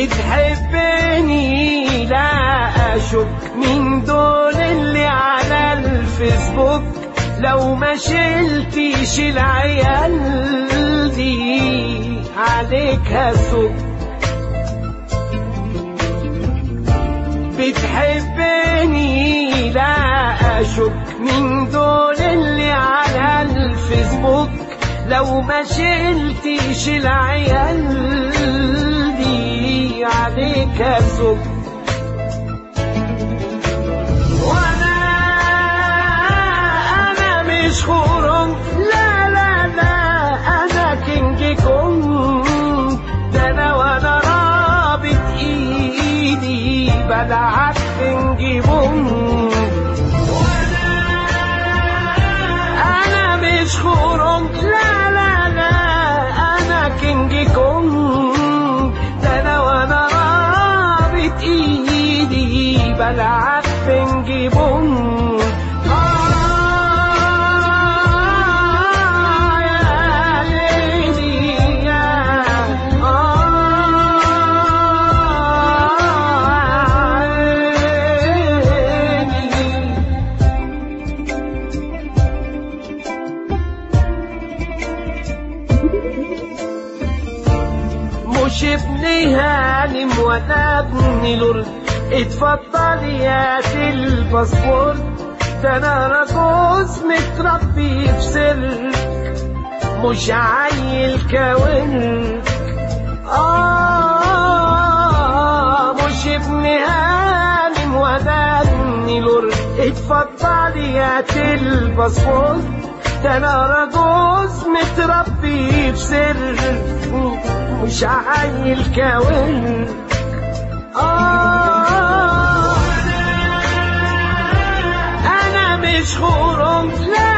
بتحبني لا اشك من دول اللي على الفيسبوك لو ما شلتيش العيال دي عليك هسك بتحبني لا اشك من دول اللي على الفيسبوك لو ما شلتيش العيال دي عليك اسك وانا انا مش خورم لا لا لا انا كينج كونج ده انا وانا رابط ايدي بلعب كينج بونج انا مش خورم لا لا لا انا كينج كونج ده انا وانا رابط ايدي بلعب بينج بونج آه يا ليلي يا آه عيني مش ابن هانم ولا ابن لورد اتفضل يا سي الباسبور ده انا راجوز متربي في سلك مش عيل كاونك آه مش ابن هانم ولا ابن لورد اتفضل يا سي الباسبور ده انا راجوز متربي في سر مش عيل كاون آه أنا مش خورم لا